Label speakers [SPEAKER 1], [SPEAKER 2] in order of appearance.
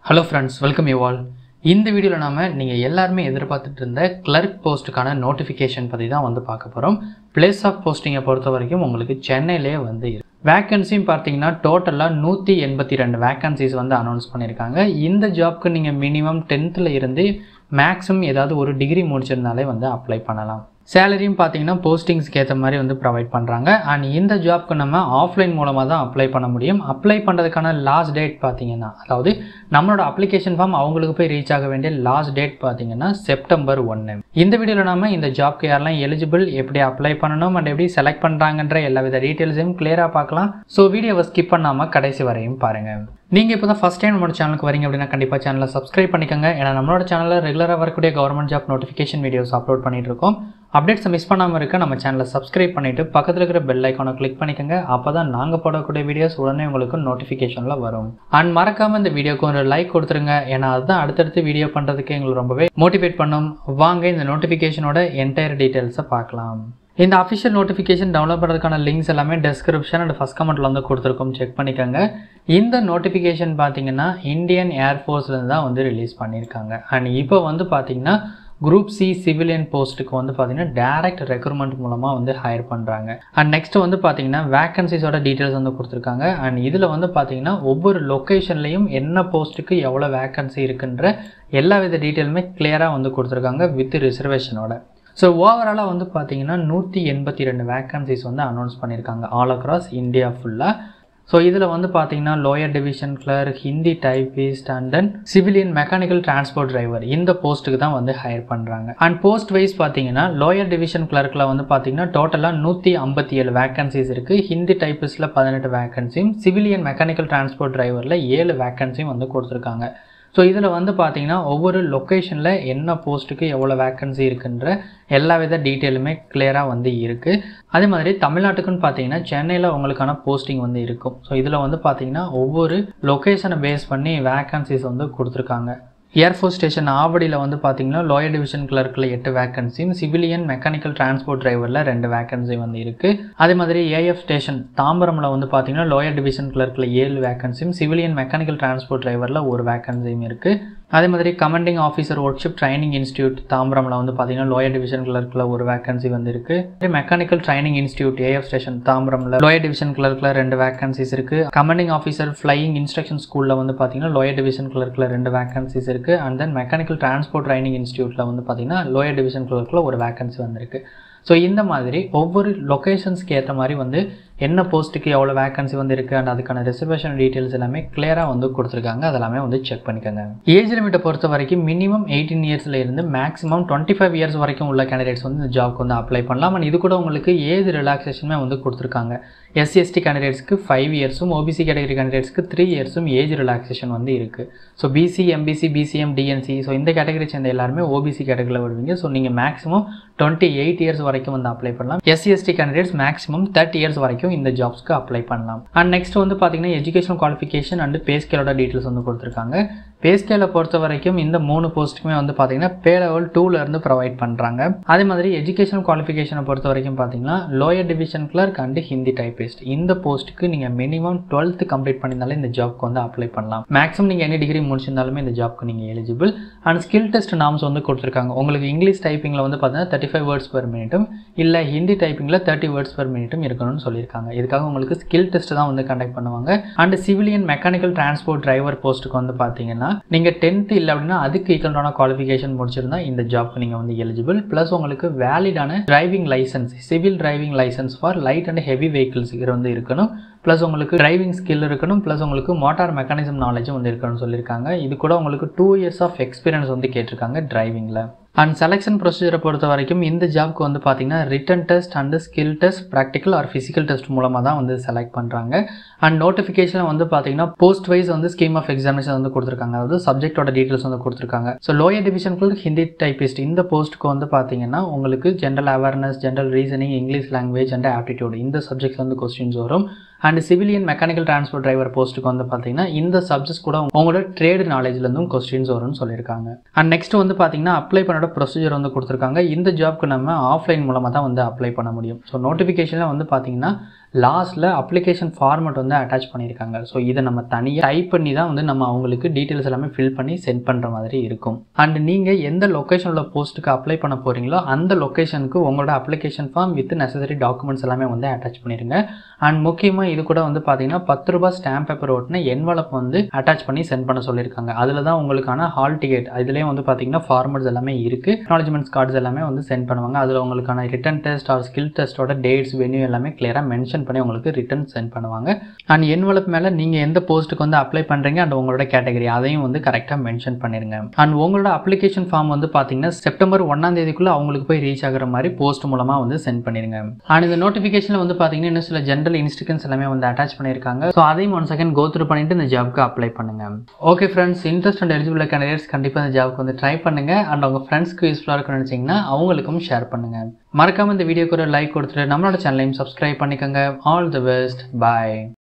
[SPEAKER 1] hello friends welcome you all இந்த வீடியோவில் நாம நீங்கள் எல்லாருமே எதிர்பார்த்துட்டு இருந்த கிளர்க் போஸ்ட்டுக்கான நோட்டிஃபிகேஷன் பற்றி தான் வந்து பார்க்க போகிறோம் பிளேஸ் ஆஃப் போஸ்டிங்கை பொறுத்த வரைக்கும் உங்களுக்கு சென்னையிலே வந்து இருக்கு வேக்கன்சியும் பார்த்தீங்கன்னா டோட்டலாக நூற்றி எண்பத்தி ரெண்டு வேக்கன்சிஸ் வந்து அனௌன்ஸ் பண்ணியிருக்காங்க இந்த ஜாப்க்கு நீங்கள் மினிமம் டென்த்தில் இருந்து மேக்ஸிமம் ஏதாவது ஒரு டிகிரி முடிச்சிருந்தாலே வந்து அப்ளை பண்ணலாம் சேலரியும் பார்த்தீங்கன்னா போஸ்டிங்ஸ்க்கு ஏற்ற மாதிரி வந்து ப்ரொவைட் பண்ணுறாங்க அண்ட் இந்த ஜாப்க்கு நம்ம ஆஃப்லைன் மூலமாக தான் அப்ளை பண்ண முடியும் அப்ளை பண்ணுறதுக்கான லாஸ்ட் டேட் பார்த்தீங்கன்னா அதாவது நம்மளோட அப்ளிகேஷன் ஃபார்ம் அவங்களுக்கு போய் ரீச் ஆக வேண்டிய லாஸ்ட் டேட் பார்த்தீங்கன்னா செப்டம்பர் ஒன்று இந்த வீடியோவில் நாம இந்த ஜாப்க்கு யாரெல்லாம் எலிஜிபிள் எப்படி அப்ளை பண்ணணும் அண்ட் எப்படி செலக்ட் பண்ணுறாங்கன்ற எல்லா வித டீட்டெயில்ஸையும் கிளியராக பார்க்கலாம் ஸோ வீடியோவை ஸ்கிப் பண்ணாமல் கடைசி வரையும் பாருங்கள் நீங்கள் இப்போ தான் ஃபஸ்ட் டைம் நம்மளோட சேனலுக்கு வரீங்க அப்படின்னா கண்டிப்பாக சேனலை சப்ஸ்கிரைப் பண்ணிக்கோங்க ஏன்னா நம்மளோட சேனலில் ரெகுலராக வரக்கூடிய government job notification videos upload பண்ணிட்டு இருக்கோம் அப்டேட்ஸை மிஸ் பண்ணாமல் இருக்க நம்ம சேனலை சப்ஸ்கிரைப் பண்ணிவிட்டு பக்கத்தில் இருக்கிற பெல் ஐக்கானை கிளிக் பண்ணிக்கோங்க அப்போ தான் நாங்கள் போடக்கூடிய வீடியோஸ் உடனே உங்களுக்கு நோட்டிஃபிகேஷனில் வரும் அண்ட் மறக்காமல் இந்த வீடியோக்கு ஒரு லைக் கொடுத்துருங்க ஏன்னா அதுதான் அடுத்தடுத்து வீடியோ பண்ணுறதுக்கு எங்களுக்கு ரொம்பவே மோட்டிவேட் பண்ணும் வாங்க இந்த நோட்டிஃபிகேஷனோட என்டையர் டீட்டெயில்ஸை பார்க்கலாம் இந்த அஃபிஷியல் நோட்டிஃபிகேஷன் டவுன்லோட் பண்ணுறதுக்கான லிங்க்ஸ் எல்லாமே டெஸ்கிரிப்ஷன் அண்ட் ஃபஸ்ட் கமெண்ட்டில் வந்து கொடுத்துருக்கோம் செக் பண்ணிக்கோங்க இந்த நோட்டிஃபிகேஷன் பார்த்தீங்கன்னா இந்தியன் ஏர்ஃபோர்ஸ்லேருந்து தான் வந்து ரிலீஸ் பண்ணியிருக்காங்க அண்ட் இப்போ வந்து பார்த்தீங்கன்னா குரூப் சி சிவிலியன் போஸ்ட்டுக்கு வந்து பார்த்தீங்கன்னா டேரக்ட் ரெக்ரூட்மெண்ட் மூலமாக வந்து ஹையர் பண்ணுறாங்க அண்ட் நெக்ஸ்ட் வந்து பார்த்தீங்கன்னா வேகன்சிஸோட டீட்டெயில்ஸ் வந்து கொடுத்துருக்காங்க அண்ட் இதில் வந்து பார்த்தீங்கன்னா ஒவ்வொரு லொக்கேஷன்லையும் என்ன போஸ்ட்டுக்கு எவ்வளோ வேகன்சி இருக்குன்ற எல்லா வித டீட்டெயிலுமே கிளியராக வந்து கொடுத்துருக்காங்க வித் ரிசர்வேஷனோட ஸோ ஓவராலாக வந்து பார்த்தீங்கன்னா நூற்றி எண்பத்தி ரெண்டு வேக்கன்சிஸ் வந்து அனௌன்ஸ் பண்ணியிருக்காங்க ஆல் அக்ராஸ் இந்தியா ஃபுல்லாக ஸோ இதில் வந்து பார்த்தீங்கன்னா lower division clerk Hindi typist and then civilian mechanical transport driver இந்த போஸ்ட்டுக்கு தான் வந்து ஹையர் பண்ணுறாங்க அண்ட் போஸ்ட் வைஸ் பார்த்தீங்கன்னா லோயர் டிவிஷன் கிளர்க்கில் வந்து பார்த்தீங்கன்னா டோட்டலாக நூற்றி ஐம்பத்தி ஏழு வேக்கன்சிஸ் இருக்குது ஹிந்தி டைபிஸ்டில் பதினெட்டு வேக்கன்சியும் சிவிலியன் மெக்கானிக்கல் டிரான்ஸ்போர்ட் டிரைவரில் ஏழு வேக்கன்சியும் வந்து கொடுத்துருக்காங்க ஸோ இதில் வந்து பார்த்தீங்கன்னா ஒவ்வொரு லொக்கேஷனில் என்ன போஸ்ட்டுக்கு எவ்வளோ வேக்கன்சி இருக்குன்ற எல்லா வித டீட்டெயிலுமே கிளியராக வந்து இருக்குது அதே மாதிரி தமிழ்நாட்டுக்குன்னு பார்த்தீங்கன்னா சென்னையில் உங்களுக்கான போஸ்டிங் வந்து இருக்கும் ஸோ இதில் வந்து பார்த்தீங்கன்னா ஒவ்வொரு லொக்கேஷனை பேஸ் பண்ணி வேக்கன்சிஸ் வந்து கொடுத்துருக்காங்க ஏர்ஃபோர்ஸ் ஸ்டேஷன் ஆவடியில் வந்து பார்த்தீங்கன்னா லோயர் டிவிஷன் கிளர்க்கில் எட்டு வேக்கன்சியும் சிவிலியன் மெக்கானிக்கல் டிரான்ஸ்போர்ட் டிரைவரில் ரெண்டு வேக்கன்சி வந்து இருக்குது அதே மாதிரி ஏஎஃப் ஸ்டேஷன் தாம்பரமில் வந்து பார்த்தீங்கன்னா லோயர் டிவிஷன் கிளர்க்கில் ஏழு வேக்கன்சியும் சிவிலியன் மெக்கானிக்கல் டிரான்ஸ்போர்ட் டிரைவரில் ஒரு வேக்கன்சியும் இருக்குது அதே மாதிரி commanding officer workshop training institute தாம்பரமில் வந்து பார்த்தீங்கன்னா லோயர் டிவிஷன் கிளர்க்கில் ஒரு வேக்கன்சி வந்து இருக்குது mechanical training institute AF station தாம்பரமில் லோயர் டிவிஷன் கிளர்க்கில் ரெண்டு வேக்கன்சிஸ் இருக்குது கமாண்டிங் ஆஃபீஸர் ஃப்ளையிங் இன்ஸ்ட்ரக்ஷன் ஸ்கூலில் வந்து பார்த்தீங்கன்னா லோயர் டிவிஷன் கிளர்க்கில் ரெண்டு வேக்கன்சிஸ் இருக்குது and then mechanical transport training இன்ஸ்டியூட்டில் வந்து பார்த்தீங்கன்னா லோயர் டிவிஷன் கிளர்க்கில் ஒரு வேக்கன்சி வந்திருக்கு ஸோ இந்த மாதிரி ஒவ்வொரு லொக்கேஷன்ஸ்க்கு ஏற்ற மாதிரி வந்து என்ன போஸ்ட்டுக்கு எவ்வளோ வேகன்சி வந்து இருக்குது அண்ட் அதுக்கான ரிசர்வேஷன் டீட்டெயில்ஸ் எல்லாமே கிளியராக வந்து கொடுத்துருக்காங்க அதெல்லாமே வந்து செக் பண்ணிக்கோங்க ஏஜ் லிமிட்டை பொறுத்த வரைக்கும் மினிமம் எயிட்டீன் இயர்ஸில் இருந்து மேக்ஸிமம் டுவெண்ட்டி ஃபைவ் இயர்ஸ் வரைக்கும் உள்ள கேண்டிடேட்ஸ் வந்து இந்த ஜாப்க்கு வந்து அப்ளை பண்ணலாம் அண்ட் இது கூட உங்களுக்கு ஏஜ் ரிலாக்ஸேஷனுமே வந்து கொடுத்துருக்காங்க எஸ்சி எஸ்டி கேண்டிடேட்ஸ்க்கு ஃபைவ் இயர்ஸும் ஓபிசி கேட்டகரி கேண்டிடேட்ஸ்க்கு த்ரீ இயர்ஸும் ஏஜ் ரிலாக்ஸேஷன் வந்து இருக்குது so BC MBC BCM DNC so இந்த கேட்டகரி சேர்ந்த எல்லாருமே ஓபிசி கேட்டகரியில் வருவீங்க ஸோ நீங்கள் மேக்ஸிமம் டுவெண்ட்டி எயிட் இயர்ஸ் வரைக்கும் வந்து அப்ளை பண்ணலாம் SC ST candidates maximum thirty years வரைக்கும் இந்த ஜாப்ஸ்க்கு அப்ளை பண்ணலாம் அண்ட் நெக்ஸ்ட் வந்து பார்த்தீங்கன்னா எஜுகேஷன் குவாலிஃபிகேஷன் அண்ட் பே ஸ்கேலோட டீட்டெயில்ஸ் வந்து கொடுத்துருக்காங்க பே ஸ்கேலை பொறுத்த வரைக்கும் இந்த மூணு போஸ்ட்டுக்குமே வந்து பார்த்தீங்கன்னா பே லெவல் டூலேருந்து ப்ரொவைட் பண்ணுறாங்க அதே மாதிரி எஜுகேஷன் குவாலிஃபிகேஷனை பொறுத்த வரைக்கும் பார்த்தீங்கன்னா lower division clerk and Hindi typist இந்த போஸ்ட்டுக்கு நீங்கள் மினிமம் டுவெல்த்து கம்ப்ளீட் பண்ணியிருந்தாலே இந்த ஜாப்க்கு வந்து அப்ளை பண்ணலாம் மேக்ஸிமம் நீங்கள் என்ன டிகிரி முடிச்சிருந்தாலுமே இந்த ஜாப்க்கு நீங்கள் eligible and skill test norms வந்து கொடுத்துருக்காங்க உங்களுக்கு இங்கிலீஷ் டைப்பிங்கில் வந்து பார்த்தீங்கன்னா தேர்ட்டி ஃபைவ் வேர்ட்ஸ் பெர் மினிட்டும் இல்லை ஹிந்தி டைப்பிங்கில் தேர்ட்டி வேர்ட்ஸ் பெர் மினிட்டும் இருக்கணும்னு சொல்லியிருக்காங்க இதுக்காக உங்களுக்கு ஸ்கில் டெஸ்ட் தான் வந்து கண்டக்ட் பண்ணுவாங்க and civilian mechanical transport driver போஸ்ட்டுக்கு வந்து பார்த்தீங்கன்னா நீங்கள் டென்த்து இல்லை அப்படின்னா அதுக்கு ஈக்குவலான குவாலிஃபிகேஷன் முடிச்சிருந்தா இந்த ஜாப்க்கு நீங்கள் வந்து எலிஜிபிள் ப்ளஸ் உங்களுக்கு வேலிடான driving licence civil driving licence for light and heavy vehicles இது வந்து இருக்கணும் ப்ளஸ் உங்களுக்கு டிரைவிங் ஸ்கில் இருக்கணும் ப்ளஸ் உங்களுக்கு மோட்டார் மெக்கானிசம் நாலேஜும் வந்து இருக்கணும்னு சொல்லியிருக்காங்க இது கூட உங்களுக்கு டூ இயர்ஸ் ஆஃப் எக்ஸ்பீரியன்ஸ் வந்து கேட்டிருக்காங்க டிரைவிங்கில் அண்ட் செலெக்ஷன் ப்ரொசீஜரை பொறுத்த வரைக்கும் இந்த ஜாப்க்கு வந்து பார்த்தீங்கன்னா written test and skill test practical or physical test மூலமாக தான் வந்து செலக்ட் பண்ணுறாங்க அண்ட் நோட்டிஃபிகேஷன் வந்து பார்த்தீங்கன்னா போஸ்ட் வைஸ் வந்து ஸ்கீம் ஆஃப் எக்ஸாமினேஷன் வந்து கொடுத்துருக்காங்க அதாவது சப்ஜெக்டோட டீட்டெயில்ஸ் வந்து கொடுத்துருக்காங்க ஸோ லோயர் டிவிஷனுக்கு ஹிந்தி டைபிஸ்ட் இந்த போஸ்ட்டுக்கு வந்து பார்த்தீங்கன்னா உங்களுக்கு general awareness general reasoning English language and aptitude இந்த சப்ஜெக்ட்ஸ் வந்து கொஸ்டின்ஸ் வரும் and civilian mechanical transport driver போஸ்ட்டுக்கு வந்து பார்த்தீங்கன்னா இந்த சப்ஜெக்ட்ஸ் கூட உங்களோட ட்ரேடு நாலேஜ்லேருந்தும் கொஸ்டின்ஸ் வரும்னு சொல்லியிருக்காங்க அண்ட் நெக்ஸ்ட் வந்து பார்த்தீங்கன்னா அப்ளை பண்ணோட ப்ரொசீஜர் வந்து கொடுத்துருக்காங்க இந்த ஜாப்க்கு நம்ம ஆஃப்லைன் மூலமாக தான் வந்து அப்ளை பண்ண முடியும் ஸோ நோட்டிஃபிகேஷனில் வந்து பார்த்தீங்கன்னா லாஸ்ட்டில் அப்ளிகேஷன் ஃபார்மட் வந்து அட்டாச் பண்ணியிருக்காங்க ஸோ இதை நம்ம தனியாக டைப் பண்ணி தான் வந்து நம்ம அவங்களுக்கு டீட்டெயில்ஸ் எல்லாமே ஃபில் பண்ணி சென்ட் பண்ணுற மாதிரி இருக்கும் அண்ட் நீங்கள் எந்த லொக்கேஷனில் போஸ்ட்டுக்கு அப்ளை பண்ண போகிறீங்களோ அந்த லொக்கேஷனுக்கு உங்களோட application form with necessary documents எல்லாமே வந்து அட்டாச் பண்ணிடுங்க அண்ட் முக்கியமாக இது கூட வந்து பார்த்தீங்கன்னா பத்து ரூபாய் ஸ்டாம்ப் பேப்பர் ஓட்டின என்வலப் வந்து அட்டாச் பண்ணி சென்ட் பண்ண சொல்லியிருக்காங்க அதில் தான் உங்களுக்கான ஹால் டிக்கெட் இதுலேயே வந்து பார்த்தீங்கன்னா ஃபார்மட்ஸ் எல்லாமே இருக்குது அக்னாலஜ்மெண்ட்ஸ் கார்ட்ஸ் எல்லாமே வந்து சென்ட் பண்ணுவாங்க அதில் உங்களுக்கான ரிட்டன் டெஸ்ட் ஆர் ஸ்கில் டெஸ்ட்டோட டேட்ஸ் வென்யூ எல்லாமே கிளியராக மென்ஷன் பண்ணி உங்களுக்கு ரிட்டன் சென்ட் பண்ணுவாங்க அண்ட் என்வலப் மேலே நீங்கள் எந்த போஸ்ட்டுக்கு வந்து அப்ளை பண்ணுறீங்க அண்ட் உங்களோட கேட்டகரி அதையும் வந்து கரெக்டாக மென்ஷன் பண்ணிருங்க அண்ட் உங்களோட அப்ளிகேஷன் ஃபார்ம் வந்து பார்த்தீங்கன்னா செப்டம்பர் ஒன்றாம் தேதிக்குள்ளே அவங்களுக்கு போய் ரீச் ஆகிற மாதிரி போஸ்ட் மூலமாக வந்து சென்ட் பண்ணிருங்க அண்ட் இந்த நோட்டிஃபிகேஷனில் வந்து பார்த்தீங்கன்னா இன்னும் சில ஜென்ரல் இன்ஸ்ட்ரக்ஷன்ஸ் எல்லாமே வந்து அட்டாச் பண்ணியிருக்காங்க ஸோ அதையும் ஒன் செகண்ட் கோ த்ரூ பண்ணிட்டு இந்த ஜாப்க்கு அப்ளை பண்ணுங்க okay friends interest and eligible candidates கண்டிப்பாக இந்த ஜாப்க்கு வந்து ட்ரை பண்ணுங்க அண்ட் உங்கள் ஃப்ரெண்ட்ஸ்க்கு யூஸ்ஃபுல்லாக இருக்கும்னு நினச்சிங்கன்னா அவங்களுக்கும் ஷேர் பண்ணுங்க மறக்காம இந்த வீடியோக்கு ஒரு லைக் கொடுத்துட்டு நம்மளோட சேனலையும் சப்ஸ்கிரைப் பண்ணிக்கோங்க ஆல் தி பெஸ்ட் பாய்